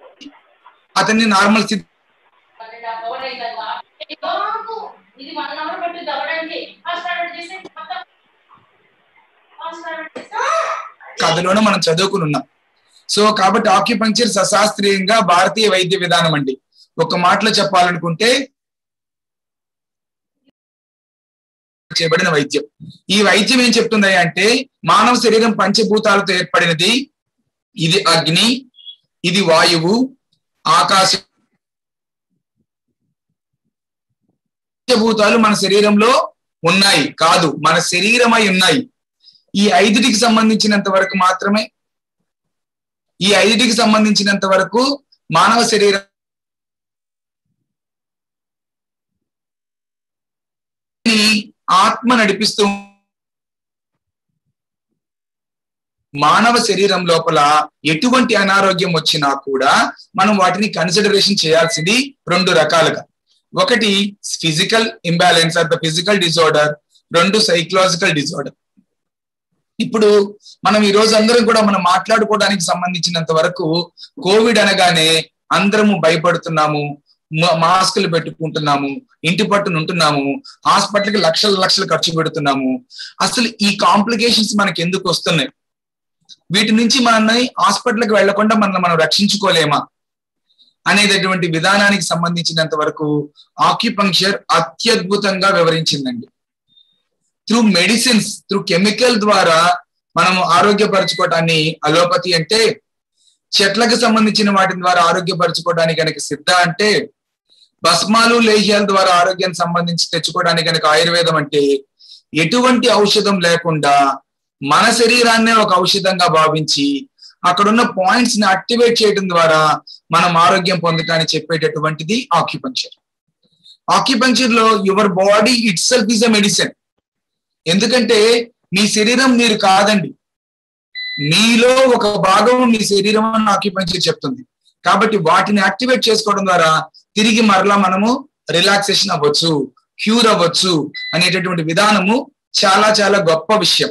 అతన్ని నార్మల్ స్థితి పన్నెండు ఆ పవర్ అయిందమ్మా బాబు ఇది వన్ అవర్ పట్టు అవ్వడానికి ఫాస్ట్ ఫార్వర్డ్ చేసి మొత్తం ఫాస్ట్ ఫార్వర్డ్ చేసి కథలోనే మనం చదువుకుని ఉన్నాం సో కాబట్టి ఆక్యుపంక్చర్ సశాస్త్రీయంగా భారతీయ వైద్య విధానం అండి ఒక మాటలో చెప్పాలనుకుంటే చేయబడిన వైద్యం ఈ వైద్యం ఏం చెప్తుంది అంటే మానవ శరీరం పంచభూతాలతో ఏర్పడినది ఇది అగ్ని ఇది వాయువు ఆకాశం పంచభూతాలు మన శరీరంలో ఉన్నాయి కాదు మన శరీరమై ఉన్నాయి ఈ ఐదుటికి సంబంధించినంత వరకు మాత్రమే ఈ ఐదుటికి సంబంధించినంత వరకు మానవ శరీరం ఆత్మ నడిపిస్తూ మానవ శరీరం లోపల ఎటువంటి అనారోగ్యం వచ్చినా కూడా మనం వాటిని కన్సిడరేషన్ చేయాల్సింది రెండు రకాలుగా ఒకటి physical imbalance or the physical disorder రెండు సైకలాజికల్ డిజార్డర్ ఇప్పుడు మనం ఈ రోజు అందరం కూడా మనం మాట్లాడుకోవడానికి సంబంధించినంత వరకు కోవిడ్ అనగానే అందరము భయపడుతున్నాము మ- మాస్కులు పెట్టుకుంటున్నాము ఇంటి పట్టున ఉంటున్నాము హాస్పిటల్కి లక్షల లక్షలు ఖర్చు పెడుతున్నాము అసలు ఈ కాంప్లికేషన్స్ మనకి ఎందుకు వస్తున్నాయి వీటి నుంచి మనల్ని హాస్పిటల్కి వెళ్లకుండా మనల్ని మనం రక్షించుకోలేమా అనేటటువంటి విధానానికి సంబంధించినంత వరకు ఆక్యుపంక్చర్ అత్యద్భుతంగా వివరించిందండి త్రూ మెడిసిన్స్ త్రూ కెమికల్ ద్వారా మనం ఆరోగ్యపరచుకోవటాన్ని అలోపతి అంటే చెట్లకు సంబంధించిన వాటి ద్వారా ఆరోగ్యపరచుకోవడానికి కనుక సిద్ధ అంటే భస్మాలు లేహ్యాల ద్వారా ఆరోగ్యానికి సంబంధించి తెచ్చుకోవడానికి కనుక ఆయుర్వేదం అంటే ఎటువంటి ఔషధం లేకుండా మన శరీరాన్నే ఒక ఔషధంగా భావించి అక్కడున్న పాయింట్స్ ని యాక్టివేట్ చేయడం ద్వారా మనం ఆరోగ్యం పొందటానికి చెప్పేటటువంటిది ఆక్యుపంక్చర్ ఆక్యుపంక్చర్ లో your body itself is a medicine ఎందుకంటే మీ శరీరం మీరు కాదండి మీలో ఒక భాగం మీ శరీరం అని ఆక్యుపంక్చర్ చెప్తుంది కాబట్టి వాటిని యాక్టివేట్ చేసుకోవడం ద్వారా తిరిగి మరలా మనము రిలాక్సేషన్ అవ్వచ్చు క్యూర్ అవ్వచ్చు అనేటటువంటి విధానము చాలా చాలా గొప్ప విషయం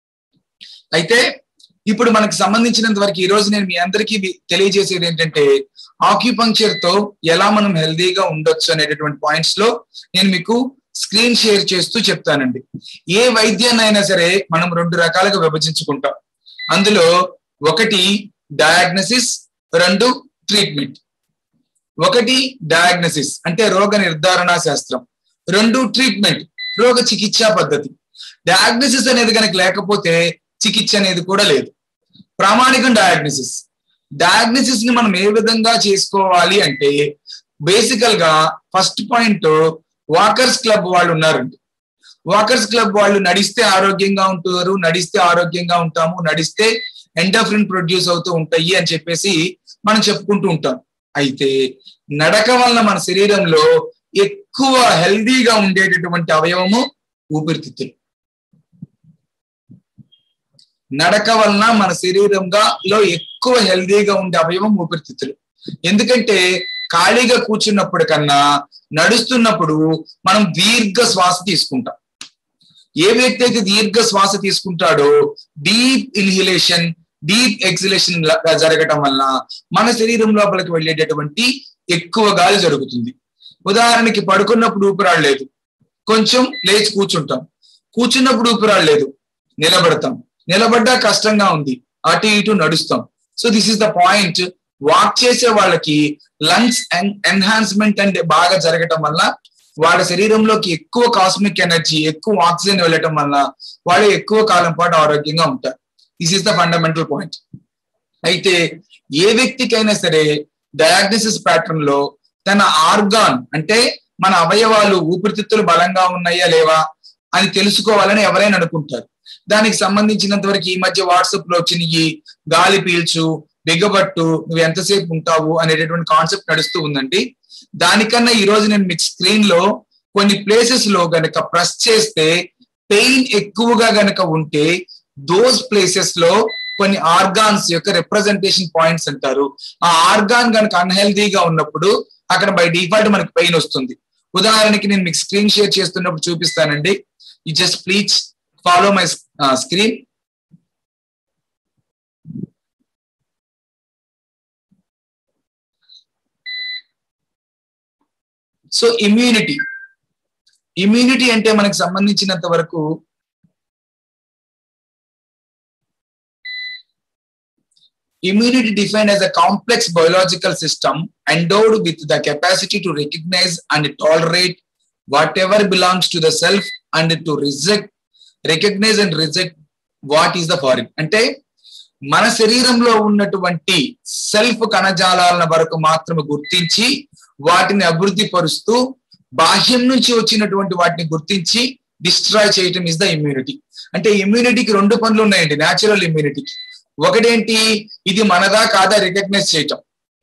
అయితే ఇప్పుడు మనకు సంబంధించినంత వరకు ఈ రోజు నేను మీ అందరికీ వి- తెలియజేసేది ఏంటంటే ఆక్యుపంక్చర్ తో ఎలా మనం హెల్దీగా ఉండొచ్చు అనేటటువంటి పాయింట్స్ లో నేను మీకు స్క్రీన్ షేర్ చేస్తూ చెప్తానండి ఏ వైద్యాన్నైనా సరే మనం రెండు రకాలుగా విభజించుకుంటాం అందులో ఒకటి డయాగ్నసిస్ రెండు ట్రీట్మెంట్ ఒకటి డయాగ్నసిస్ అంటే రోగ నిర్ధారణ శాస్త్రం రెండు ట్రీట్మెంట్ రోగ చికిత్సా పద్ధతి డయాగ్నసిస్ అనేది కనుక లేకపోతే చికిత్స అనేది కూడా లేదు ప్రామాణికం డయాగ్నసిస్ డయాగ్నసిస్ ని మనం ఏ విధంగా చేసుకోవాలి అంటే బేసికల్ గా ఫస్ట్ పాయింట్ వాకర్స్ క్లబ్ వాళ్ళు ఉన్నారండి వాకర్స్ క్లబ్ వాళ్ళు నడిస్తే ఆరోగ్యంగా ఉంటారు నడిస్తే ఆరోగ్యంగా ఉంటాము నడిస్తే ఎండోఫ్రిన్ ప్రొడ్యూస్ అవుతూ ఉంటాయి అని చెప్పేసి మనం చెప్పుకుంటూ ఉంటాం అయితే నడక వలన మన శరీరంలో ఎక్కువ హెల్దీగా ఉండేటటువంటి అవయవము ఊపిరితిత్తులు నడక వలన మన శరీరంగా లో ఎక్కువ హెల్దీగా ఉండే అవయవం ఊపిరితిత్తులు ఎందుకంటే ఖాళీగా కూర్చున్నప్పుడు కన్నా నడుస్తున్నప్పుడు మనం దీర్ఘ శ్వాస తీసుకుంటాం ఏ వ్యక్తి అయితే దీర్ఘ శ్వాస తీసుకుంటాడో డీప్ ఇన్హిలేషన్ డీప్ ఎక్సిలేషన్ జరగటం వల్ల మన శరీరం లోపలికి వెళ్ళేటటువంటి ఎక్కువ గాలి జరుగుతుంది ఉదాహరణకి పడుకున్నప్పుడు ఊపిరాడలేదు కొంచెం లేచి కూర్చుంటాం కూర్చున్నప్పుడు ఊపిరాడలేదు నిలబడతాం నిలబడ్డా కష్టంగా ఉంది అటు ఇటు నడుస్తాం so this is the point walk చేసే వాళ్ళకి లంగ్స్ ఎన్హాన్స్మెంట్ అంటే బాగా జరగటం వల్ల వాళ్ళ శరీరంలోకి ఎక్కువ కాస్మిక్ ఎనర్జీ ఎక్కువ ఆక్సిజన్ వెళ్ళటం వల్ల వాళ్ళు ఎక్కువ కాలం పాటు ఆరోగ్యంగా ఉంటారు this is the fundamental point అయితే ఏ వ్యక్తికైనా సరే డయాగ్నోసిస్ ప్యాటర్న్ లో తన ఆర్గాన్ అంటే మన అవయవాలు ఊపిరితిత్తులు బలంగా ఉన్నాయా లేవా అని తెలుసుకోవాలని ఎవరైనా అనుకుంటారు దానికి సంబంధించినంత వరకు ఈ మధ్య వాట్సాప్ లో వచ్చినాయి గాలి పీల్చు బిగబట్టు నువ్వు ఎంతసేపు ఉంటావు అనేటటువంటి కాన్సెప్ట్ నడుస్తూ ఉందండి దానికన్నా ఈ రోజు నేను మీకు స్క్రీన్ లో కొన్ని ప్లేసెస్ లో గనక ప్రెస్ చేస్తే పెయిన్ ఎక్కువగా గనక ఉంటే దోస్ ప్లేసెస్ లో కొన్ని ఆర్గాన్స్ యొక్క రిప్రజెంటేషన్ పాయింట్స్ అంటారు ఆ ఆర్గాన్ గనక అన్హెల్దీగా ఉన్నప్పుడు అక్కడ బై డిఫాల్ట్ మనకి పెయిన్ వస్తుంది ఉదాహరణకి నేను మీకు స్క్రీన్ షేర్ చేస్తున్నప్పుడు చూపిస్తానండి you just please follow my screen so immunity immunity అంటే మనకు సంబంధించినంత వరకు immunity defined as a complex biological system endowed with the capacity to recognize and tolerate whatever belongs to the self and to reject recognize and reject what is the foreign అంటే మన శరీరంలో ఉన్నటువంటి self కణజాలాల వరకు మాత్రమే గుర్తించి వాటిని అభివృద్ధి పరుస్తూ బాహ్యం నుంచి వచ్చినటువంటి వాటిని గుర్తించి డిస్ట్రాయ్ చేయటం ఇస్ ద ఇమ్యూనిటీ అంటే ఇమ్యూనిటీకి రెండు పనులు ఉన్నాయండి న్యాచురల్ ఇమ్యూనిటీకి ఒకటేంటి ఇది మనదా కాదా రికగ్నైజ్ చేయటం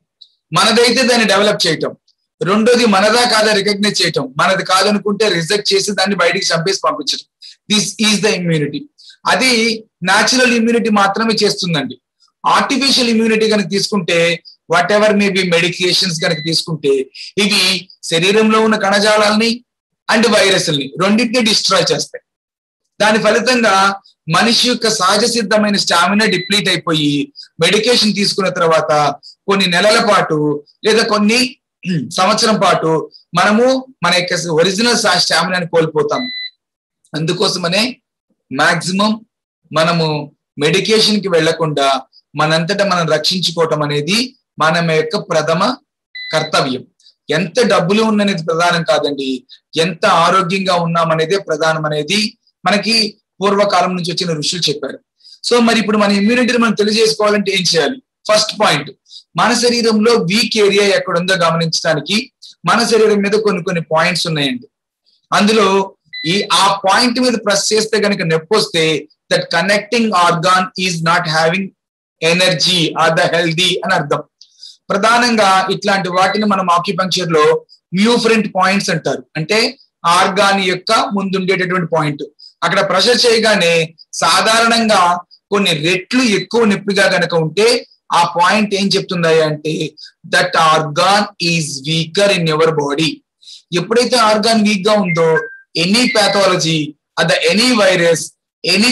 మనదైతే దాన్ని డెవలప్ చేయటం రెండోది మనదా కాదా రికగ్నైజ్ చేయటం మనది కాదనుకుంటే రిజెక్ట్ చేసి దాన్ని బయటికి చంపేసి పంపించడం దిస్ ఈజ్ ద ఇమ్యూనిటీ అది న్యాచురల్ ఇమ్యూనిటీ మాత్రమే చేస్తుందండి ఆర్టిఫిషియల్ ఇమ్యూనిటీ కనుక తీసుకుంటే వాట్ ఎవర్ మేబీ మెడికేషన్స్ కనుక తీసుకుంటే ఇవి శరీరంలో ఉన్న కణజాలాల్ని అండ్ వైరస్ని రెండింటిని డిస్ట్రాయ్ చేస్తాయి దాని ఫలితంగా మనిషి యొక్క సహజ సిద్ధమైన స్టామినా డిప్లీట్ అయిపోయి మెడికేషన్ తీసుకున్న తర్వాత కొన్ని నెలల పాటు లేదా కొన్ని సంవత్సరం పాటు మనము మన యొక్క ఒరిజినల్ స్టామినాని కోల్పోతాము అందుకోసమనే మాక్సిమం మనము మెడికేషన్ కి వెళ్లకుండా మనంతటా మనం రక్షించుకోవటం అనేది మన యొక్క ప్రథమ కర్తవ్యం ఎంత డబ్బులు ఉన్నది ప్రధానం కాదండి ఎంత ఆరోగ్యంగా ఉన్నామనేదే ప్రధానం అనేది మనకి పూర్వకాలం నుంచి వచ్చిన ఋషులు చెప్పారు సో మరి ఇప్పుడు మన ఇమ్యూనిటీని మనం తెలియజేసుకోవాలంటే ఏం చేయాలి ఫస్ట్ పాయింట్ మన శరీరంలో వీక్ ఏరియా ఎక్కడ ఉందో గమనించడానికి మన శరీరం మీద కొన్ని కొన్ని పాయింట్స్ ఉన్నాయండి అందులో ఈ ఆ పాయింట్ మీద ప్రెస్ చేస్తే కనుక నొప్పి వస్తే that connecting organ is not having energy or the healthy అని అర్థం ప్రధానంగా ఇట్లాంటి వాటిని మనం ఆక్యుపంక్చర్ లో మ్యూఫరెంట్ పాయింట్స్ అంటారు అంటే ఆర్గాన్ యొక్క ముందుండేటటువంటి పాయింట్ అక్కడ ప్రెషర్ చేయగానే సాధారణంగా కొన్ని రెట్లు ఎక్కువ నొప్పిగా గనక ఉంటే ఆ పాయింట్ ఏం చెప్తుందా అంటే that organ is weaker in your body ఎప్పుడైతే ఆర్గాన్ వీక్ గా ఉందో ఎనీ ప్యాథాలజీ అద any virus any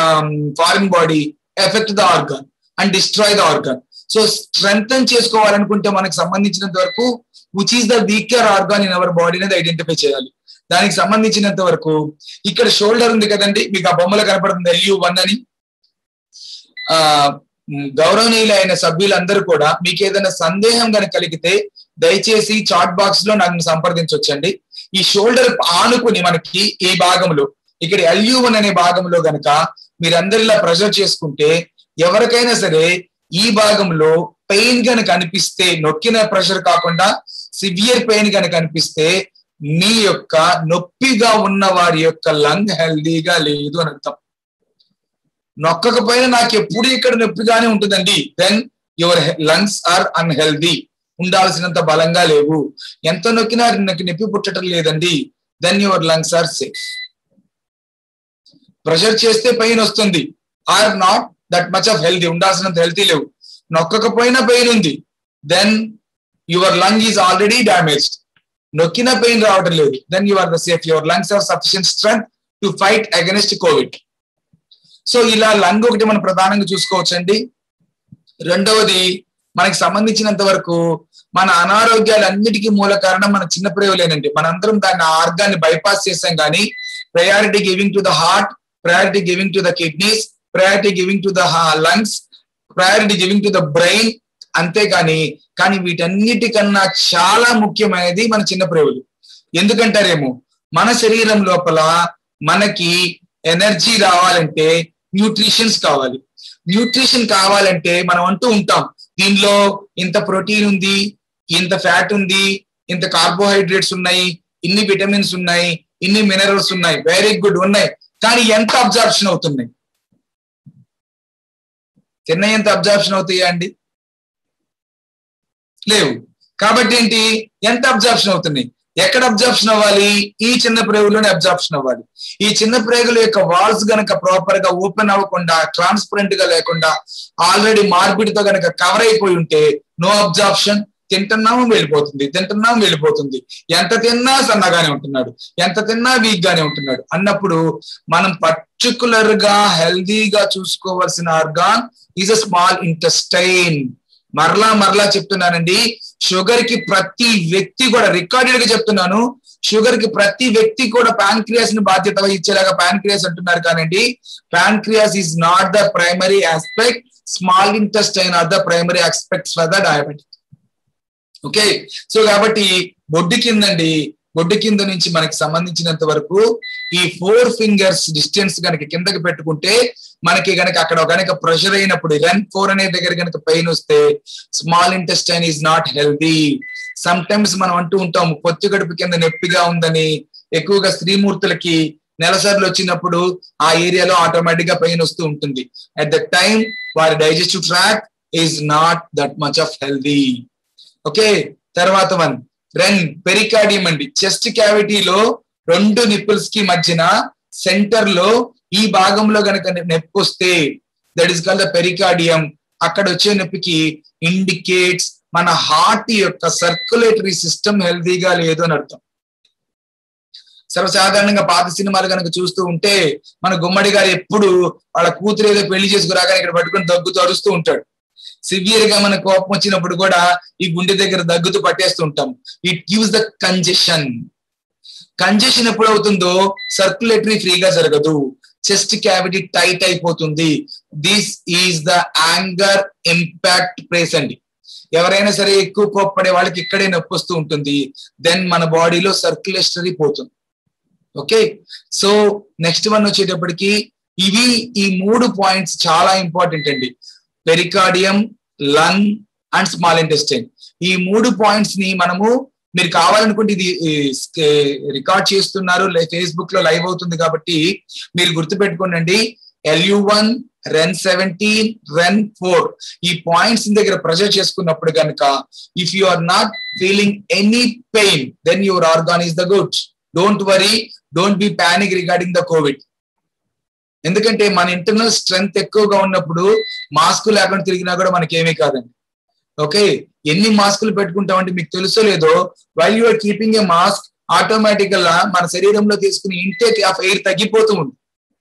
foreign body effect the organ and destroy the organ so strength చేసుకోవాలనుకుంటే మనకు సంబంధించినంత వరకు which is the weaker organ in our body అనేది identify చేయాలి దానికి సంబంధించినంత వరకు ఇక్కడ షోల్డర్ ఉంది కదండి మీకు ఆ బొమ్మలో కనపడుతుంది ఎల్యూ వన్ అని ఆ గౌరవనీయులైన సభ్యులందరూ కూడా మీకు ఏదైనా సందేహం కనుక కలిగితే దయచేసి చాట్ బాక్స్ లో నాకు సంప్రదించవచ్చండి ఈ షోల్డర్ ఆనుకుని మనకి ఈ భాగంలో ఇక్కడ ఎల్యూ వన్ అనే భాగంలో గనక మీరందరిలా ప్రెషర్ చేసుకుంటే ఎవరికైనా సరే ఈ భాగంలో పెయిన్ కనుక అనిపిస్తే నొక్కిన ప్రెషర్ కాకుండా సివియర్ పెయిన్ కనుక అనిపిస్తే మీ యొక్క నొప్పిగా ఉన్న వారి యొక్క లంగ్ హెల్దీగా లేదు అని అర్థం నొక్కకపోయినా నాకు ఎప్పుడు ఇక్కడ నొప్పిగానే ఉంటుందండి then your lungs are unhealthy ఉండాల్సినంత బలంగా లేవు ఎంత నొక్కినా నాకు నొప్పి పుట్టడం లేదండి then your lungs are safe pressure చేస్తే పెయిన్ వస్తుంది are not that much of healthy ఉండాల్సినంత హెల్తీ లేవు నొక్కకపోయినా పెయిన్ ఉంది then your lung is already damaged నొక్కిన పెయిన్ రావడం లేదు then you are the safe your lungs are sufficient strength to fight against Covid so ఇలా lung ఒకటి మనం ప్రధానంగా చూసుకోవచ్చండి రెండవది మనకి సంబంధించినంత వరకు మన అనారోగ్యాలన్నిటికీ మూల కారణం మన చిన్న ప్రేవులేనండి మనందరం దాన్ని ఆర్గాన్ని బైపాస్ చేసాం కానీ priority giving to the heart priority giving to the kidneys priority giving to the lungs priority giving to the brain అంతేకాని కానీ వీటన్నిటికన్నా చాలా ముఖ్యమైనది మన చిన్న ప్రేవులు ఎందుకంటారేమో మన శరీరం లోపల మనకి ఎనర్జీ రావాలంటే న్యూట్రిషన్స్ కావాలి న్యూట్రిషన్ కావాలంటే మనం అంటూ ఉంటాం దీనిలో ఇంత ప్రోటీన్ ఉంది ఇంత ఫ్యాట్ ఉంది ఇంత కార్బోహైడ్రేట్స్ ఉన్నాయి ఇన్ని విటమిన్స్ ఉన్నాయి ఇన్ని మినరల్స్ ఉన్నాయి వెరీ గుడ్ ఉన్నాయి కానీ ఎంత అబ్జార్ప్షన్ అవుతున్నాయి తిన్న ఎంత అబ్జార్ప్షన్ అవుతాయా అండి లేవు కాబట్టి ఏంటి ఎంత అబ్జార్ప్షన్ అవుతున్నాయి ఎక్కడ అబ్జార్ప్షన్ అవ్వాలి ఈ చిన్న ప్రేగులోనే అబ్జార్ప్షన్ అవ్వాలి ఈ చిన్న ప్రేగుల యొక్క వాల్స్ గనక ప్రాపర్ గా ఓపెన్ అవ్వకుండా ట్రాన్స్పరెంట్ గా లేకుండా ఆల్రెడీ మార్పిడితో గనక కవర్ అయిపోయి ఉంటే నో అబ్జార్ప్షన్ తింటున్నాము వెళ్ళిపోతుంది తింటున్నాము వెళ్ళిపోతుంది ఎంత తిన్నా సన్నగానే ఉంటున్నాడు ఎంత తిన్నా వీక్ గానే ఉంటున్నాడు అన్నప్పుడు మనం పర్టికులర్ గా హెల్దీగా చూసుకోవాల్సిన organ is a small intestine మరలా మరలా చెప్తున్నానండి షుగర్ కి ప్రతి వ్యక్తి కూడా రికార్డెడ్ గా చెప్తున్నాను షుగర్ కి ప్రతి వ్యక్తి కూడా పాన్క్రియాస్ ని బాధ్యత వహించేలాగా పాన్క్రియాస్ అంటున్నారు కానండి pancreas is not the primary aspect small intestine are the primary aspects for the diabetic okay so కాబట్టి బొడ్డు కిందండి బొడ్డు కింద నుంచి మనకి సంబంధించినంత వరకు ఈ ఫోర్ ఫింగర్స్ డిస్టెన్స్ కనుక కిందకి పెట్టుకుంటే మనకి గనక అక్కడ గనక ప్రెషర్ అయినప్పుడు రన్ ఫోర్ అనే దగ్గర గనక పెయిన్ వస్తే small intestine is not healthy sometimes మనం అంటూ ఉంటాం పొత్తు గడుపు కింద నొప్పిగా ఉందని ఎక్కువగా స్త్రీమూర్తులకి నెలసర్లు వచ్చినప్పుడు ఆ ఏరియాలో ఆటోమేటిక్ గా పెయిన్ వస్తూ ఉంటుంది అట్ ద టైం వారి digestive tract is not that much of healthy okay తర్వాత వన్ రెన్ పెరికార్డియం అండి చెస్ట్ క్యావిటీలో రెండు నిప్పుల్స్ కి మధ్యన సెంటర్ లో ఈ భాగంలో గనక నొప్పి వస్తే that is call the pericardium అక్కడ వచ్చే నొప్పికి ఇండికేట్స్ మన హార్ట్ యొక్క సర్క్యులేటరీ సిస్టమ్ హెల్దీగా లేదు అని అర్థం సర్వసాధారణంగా పాత సినిమాలు కనుక చూస్తూ ఉంటే మన గుమ్మడి గారు ఎప్పుడు వాళ్ళ కూతురు ఏదో పెళ్లి చేసుకురాగానే ఇక్కడ పట్టుకొని దగ్గుతూ అరుస్తూ ఉంటాడు సివియర్ గా మన కోపం వచ్చినప్పుడు కూడా ఈ గుండె దగ్గర దగ్గుతూ పట్టేస్తూ ఉంటాం it gives the congestion congestion ఎప్పుడు అవుతుందో సర్క్యులేటరీ ఫ్రీగా జరగదు చెస్ట్ క్యావిటీ టైట్ అయిపోతుంది this is the anger impact place అండి ఎవరైనా సరే ఎక్కువ కోప్పడే వాళ్ళకి ఇక్కడే నొప్పి వస్తూ ఉంటుంది దెన్ మన బాడీలో సర్క్యులేటరీ పోతుంది ఓకే సో నెక్స్ట్ వన్ వచ్చేటప్పటికి ఇవి ఈ మూడు పాయింట్స్ చాలా ఇంపార్టెంట్ అండి pericardium lung and small intestine ఈ మూడు పాయింట్స్ ని మనము మీరు కావాలనుకుంటే ఇది రికార్డ్ చేస్తున్నారు ఫేస్బుక్ లో లైవ్ అవుతుంది కాబట్టి మీరు గుర్తుపెట్టుకోండి L U one Ren seventeen Ren four ఈ పాయింట్స్ దగ్గర ప్రెజర్ చేసుకున్నప్పుడు కనుక if you are not feeling any pain then your organ is the good don't worry don't be panic regarding the Covid ఎందుకంటే మన ఇంటర్నల్ స్ట్రెంగ్త్ ఎక్కువగా ఉన్నప్పుడు mask లేకుండా తిరిగినా కూడా మనకేమీ కాదండి ఓకే ఎన్ని మాస్కులు పెట్టుకుంటామంటే మీకు తెలుసో లేదో while you are keeping a mask automatic గా మన శరీరంలో తీసుకుని ఇంటేక్ ఆఫ్ ఎయిర్ తగ్గిపోతూ ఉంది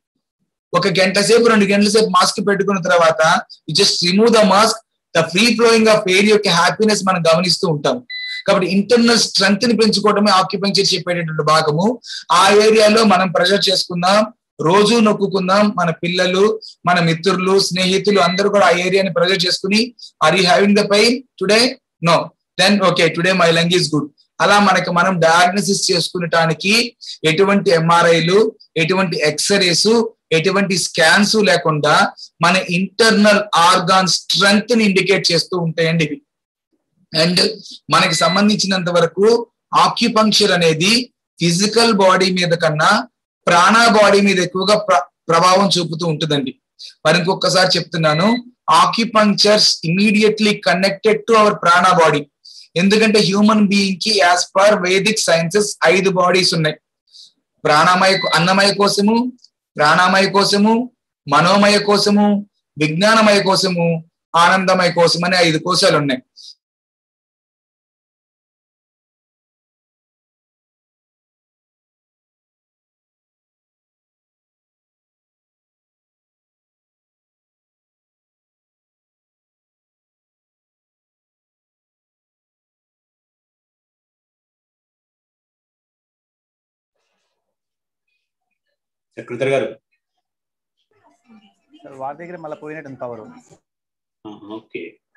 ఒక గంట సేపు రెండు గంటల సేపు మాస్క్ పెట్టుకున్న తర్వాత you just remove the mask the free flowing of air యొక్క హ్యాపీనెస్ మనం గమనిస్తూ ఉంటాం కాబట్టి ఇంటర్నల్ స్ట్రెంగ్త్ ని పెంచుకోవడమే ఆక్యుపెంచర్ చెప్పేటటువంటి భాగము ఆ ఏరియాలో మనం ప్రెషర్ చేసుకుందాం రోజు నొక్కుందాం మన పిల్లలు మన మిత్రులు స్నేహితులు అందరూ కూడా ఆ ఏరియాని ప్రెజర్ చేసుకుని or you having the pain today no then okay today my lung is good అలా మనకి మనం డయాగ్నోసిస్ చేసుకునటానికి ఎటువంటి ఎంఆర్ఐలు ఎటువంటి ఎక్స్రేస్ ఎటువంటి స్కాన్స్ లేకుండా మన ఇంటర్నల్ ఆర్గాన్ స్ట్రెంగ్త్ ని ఇండికేట్ చేస్తూ ఉంటాయండి ఇవి అండ్ మనకి సంబంధించినంత వరకు ఆక్యుపంక్చర్ అనేది ఫిజికల్ బాడీ మీద కన్నా ప్రాణ బాడీ మీద ఎక్కువగా ప్రభావం చూపుతూ ఉంటుందండి మరి ఇంకొకసారి చెప్తున్నాను acupunctures immediately connected to our prana body ఎందుకంటే హ్యూమన్ బీయింగ్ కి యాజ్ పర్ వేదిక్ సైన్సెస్ ఐదు బాడీస్ ఉన్నాయి ప్రాణమయ అన్నమయ కోసము ప్రాణమయ కోసము మనోమయ కోసము విజ్ఞానమయ కోసము ఆనందమయ కోసం అనే ఐదు కోశాలు ఉన్నాయి సెక్రటరీ గారు సార్ వారి దగ్గర మళ్ళీ పోయినట్టు పవర్ ఓకే